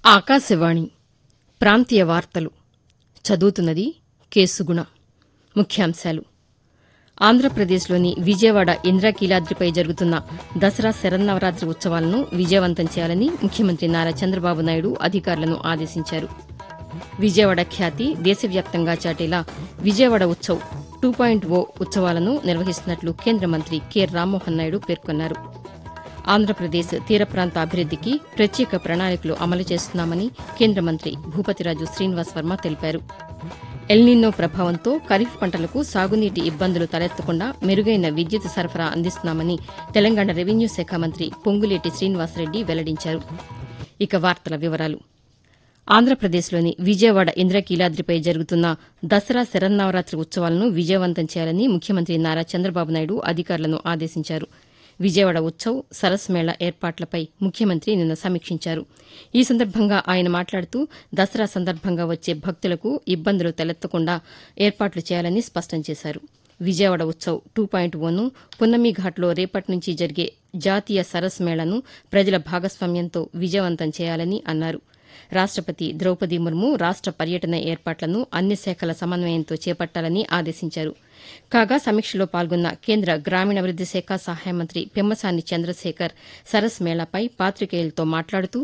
ఆకాశవాణి ప్రాంతీయ వార్తలు చదువుతున్నది కేసుగుణ ముఖ్యాంశాలు ఆంధ్రప్రదేశ్లోని విజయవాడ ఇంద్రకీలాద్రిపై జరుగుతున్న దసరా శరన్నవరాత్రి ఉత్సవాలను విజయవంతం చేయాలని ముఖ్యమంత్రి నారా చంద్రబాబు నాయుడు అధికారులను ఆదేశించారు విజయవాడ ఖ్యాతి దేశవ్యాప్తంగా చాటేలా Vijayawada Utsav two point O ఉత్సవాలను నిర్వహిస్తున్నట్లు కేంద్ర మంత్రి కె రామ్మోహన్ నాయుడు పేర్కొన్నారు ఆంధ్రప్రదేశ్ తీర ప్రాంత అభివృద్దికి ప్రత్యేక ప్రణాళికలు అమలు చేస్తున్నామని కేంద్ర మంత్రి భూపతిరాజు శ్రీనివాస్ వర్మ తెలిపారు ఎల్నినో ప్రభావంతో ఖరీఫ్ పంటలకు సాగునీటి ఇబ్బందులు తలెత్తకుండా మెరుగైన విద్యుత్ సరఫరా అందిస్తున్నామని తెలంగాణ రెవెన్యూ శాఖ మంత్రి పొంగులేటి శ్రీనివాసరెడ్డి వెల్లడించారు ఇక వార్తల వివరాలు ఆంధ్రప్రదేశ్లోని విజయవాడ ఇంద్రకీలాద్రిపై జరుగుతున్న దసరా శరన్నవరాత్రి ఉత్సవాలను విజయవంతం చేయాలని ముఖ్యమంత్రి నారా చంద్రబాబు నాయుడు అధికారులను ఆదేశించారు విజయవాడ ఉత్సవ్ సరస్ మేళా ఏర్పాట్లపై ముఖ్యమంత్రి నిన్న సమీక్షించారు ఈ సందర్భంగా ఆయన మాట్లాడుతూ దసరా సందర్భంగా వచ్చే భక్తులకు ఇబ్బందులు తలెత్తకుండా ఏర్పాట్లు చేయాలని స్పష్టం చేశారు విజయవాడ ఉత్సవ్ టూ పాయింట్ ఓను పున్నమి ఘాట్లో రేపటి నుంచి జరిగే జాతీయ సరస్ మేళాను ప్రజల భాగస్వామ్యంతో విజయవంతం చేయాలని అన్నారు రాష్టపతి ద్రౌపది ముర్ము రాష్ట పర్యటన ఏర్పాట్లను అన్ని శాఖల సమన్వయంతో చేపట్టాలని ఆదేశించారు కాగా సమీక్షలో పాల్గొన్న కేంద్ర గ్రామీణాభివృద్ది శాఖ సహాయ మంత్రి పెమ్మసాని చంద్రశేఖర్ సరస్ మేళాపై పాతికేయులతో మాట్లాడుతూ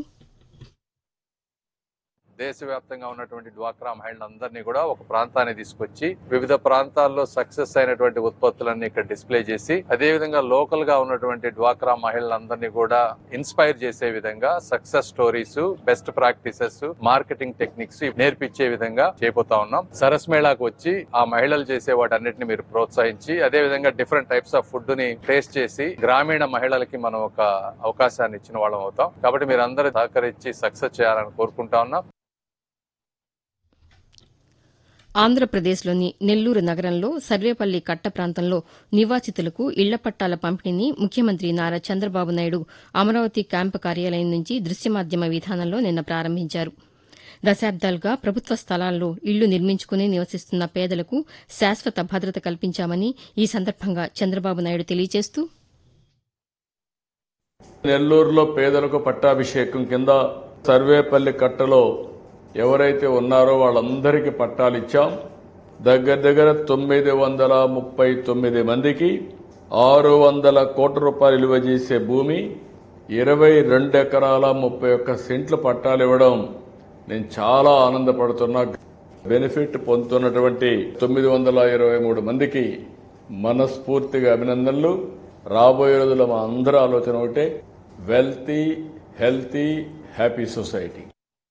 దేశవ్యాప్తంగా ఉన్నటువంటి డ్వాక్రా మహిళలందరినీ కూడా ఒక ప్రాంతాన్ని తీసుకొచ్చి వివిధ ప్రాంతాల్లో సక్సెస్ అయినటువంటి ఉత్పత్తులన్నీ ఇక్కడ డిస్ప్లే చేసి అదే విధంగా లోకల్ గా ఉన్నటువంటి డ్వాక్రా మహిళలందరినీ కూడా ఇన్స్పైర్ చేసే విధంగా success stories best practices marketing techniques నేర్పించే విధంగా చేయబోతా ఉన్నాం సరస్ మేళాకు వచ్చి ఆ మహిళలు చేసే వాటన్నిటిని మీరు ప్రోత్సహించి అదే విధంగా డిఫరెంట్ టైప్స్ ఆఫ్ ఫుడ్ ని టేస్ట్ చేసి గ్రామీణ మహిళలకి మనం ఒక అవకాశాన్ని ఇచ్చిన వాళ్ళం అవుతాం కాబట్టి మీరు అందరూ సహకరించి సక్సెస్ చేయాలని కోరుకుంటా ఉన్నాం ఆంధ్రప్రదేశ్లోని నెల్లూరు నగరంలో సర్వేపల్లి కట్ట ప్రాంతంలో నివాసితులకు ఇళ్ల పట్టాల పంపిణీని ముఖ్యమంత్రి నారా చంద్రబాబు నాయుడు అమరావతి క్యాంపు కార్యాలయం నుంచి దృశ్యమాధ్యమ విధానంలో నిన్న ప్రారంభించారు దశాబ్దాలుగా ప్రభుత్వ స్థలాల్లో ఇళ్లు నిర్మించుకుని నివసిస్తున్న పేదలకు శాశ్వత భద్రత కల్పించామని ఈ సందర్భంగా చంద్రబాబు నాయుడు తెలియజేస్తూ నెల్లూరులో పేదలకు పట్టాభిషేకం కింద సర్వేపల్లి కట్టలో ఎవరైతే ఉన్నారో వాళ్ళందరికీ పట్టాలు ఇచ్చాం దగ్గర దగ్గర తొమ్మిది వందల ముప్పై తొమ్మిది మందికి ఆరు వందల కోట్ల రూపాయలు విలువ చేసే భూమి ఇరవై రెండు ఎకరాల ముప్పై ఒక్క సెంట్లు పట్టాలు ఇవ్వడం నేను చాలా ఆనందపడుతున్నా బెనిఫిట్ పొందుతున్నటువంటి తొమ్మిది వందల ఇరవై మూడు మందికి మనస్ఫూర్తిగా అభినందనలు రాబోయే రోజుల్లో మా అందరి ఆలోచన ఒకటే wealthy healthy happy society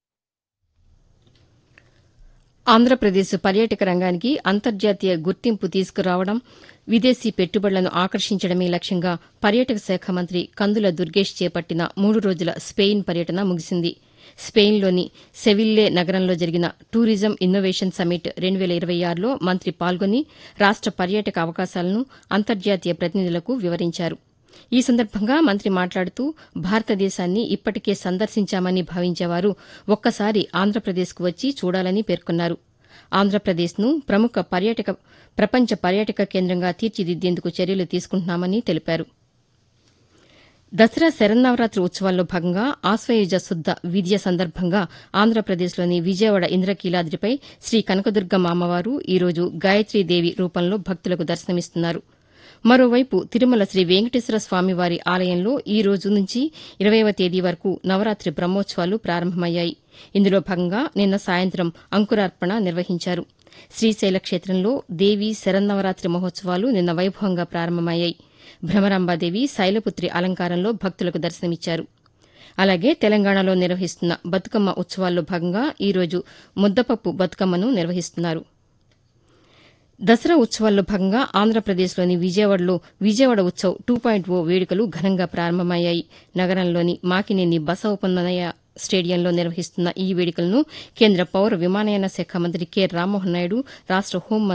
Andhra Pradesh పర్యాటక రంగానికి అంతర్జాతీయ గుర్తింపు తీసుకురావడం విదేశీ పెట్టుబడులను ఆకర్షించడమే లక్ష్యంగా పర్యాటక శాఖ మంత్రి కందుల దుర్గేష్ చేపట్టిన మూడు రోజుల స్పెయిన్ పర్యటన ముగిసింది స్పెయిన్లోని సెవిల్లే నగరంలో జరిగిన టూరిజం ఇన్నోవేషన్ సమ్మిట్ రెండు వేల ఇరవై ఆరులో మంత్రి పాల్గొని రాష్ట పర్యాటక అవకాశాలను అంతర్జాతీయ ప్రతినిధులకు వివరించారు ఈ సందర్భంగా మంత్రి మాట్లాడుతూ భారతదేశాన్ని ఇప్పటికే సందర్శించామని భావించేవారు ఒక్కసారి ఆంధ్రప్రదేశ్కు వచ్చి చూడాలని పేర్కొన్నారు ఆంధ్రప్రదేశ్ను ప్రముఖ పర్యాటక ప్రపంచ పర్యాటక కేంద్రంగా తీర్చిదిద్దేందుకు చర్యలు తీసుకుంటున్నామని తెలిపారు దసరా శరన్నవరాత్రి ఉత్సవాల్లో భాగంగా ఆశ్వయుజ శుద్ద విద్య సందర్భంగా ఆంధ్రప్రదేశ్లోని విజయవాడ ఇంద్రకీలాద్రిపై శ్రీ కనకదుర్గమ్మ అమ్మవారు ఈరోజు గాయత్రీదేవి రూపంలో భక్తులకు దర్శనమిస్తున్నారు మరోవైపు తిరుమల శ్రీ వెంకటేశ్వర స్వామివారి ఆలయంలో ఈ రోజు నుంచి ఇరవైవ తేదీ వరకు నవరాత్రి బ్రహ్మోత్సవాలు ప్రారంభమయ్యాయి ఇందులో భాగంగా నిన్న సాయంత్రం అంకురార్పణ నిర్వహించారు శ్రీశైల క్షేత్రంలో దేవి శరన్నవరాత్రి మహోత్సవాలు నిన్న వైభవంగా ప్రారంభమయ్యాయి భ్రమరాంబాదేవి శైలపుత్రి అలంకారంలో భక్తులకు దర్శనమిచ్చారు అలాగే తెలంగాణలో నిర్వహిస్తున్న బతుకమ్మ ఉత్సవాల్లో భాగంగా ఈరోజు ముద్దపప్పు బతుకమ్మను నిర్వహిస్తున్నారు దసరా ఉత్సవాల్లో భాగంగా ఆంధ్రప్రదేశ్లోని విజయవాడలో Vijayawada Utsav two point O వేడుకలు ఘనంగా ప్రారంభమయ్యాయి నగరంలోని మాకినేని బసవపన్నయ్య స్టేడియంలో నిర్వహిస్తున్న ఈ వేడుకలను కేంద్ర పౌర విమానయాన శాఖ మంత్రి కె రామ్మోహన్ నాయుడు రాష్ట హోం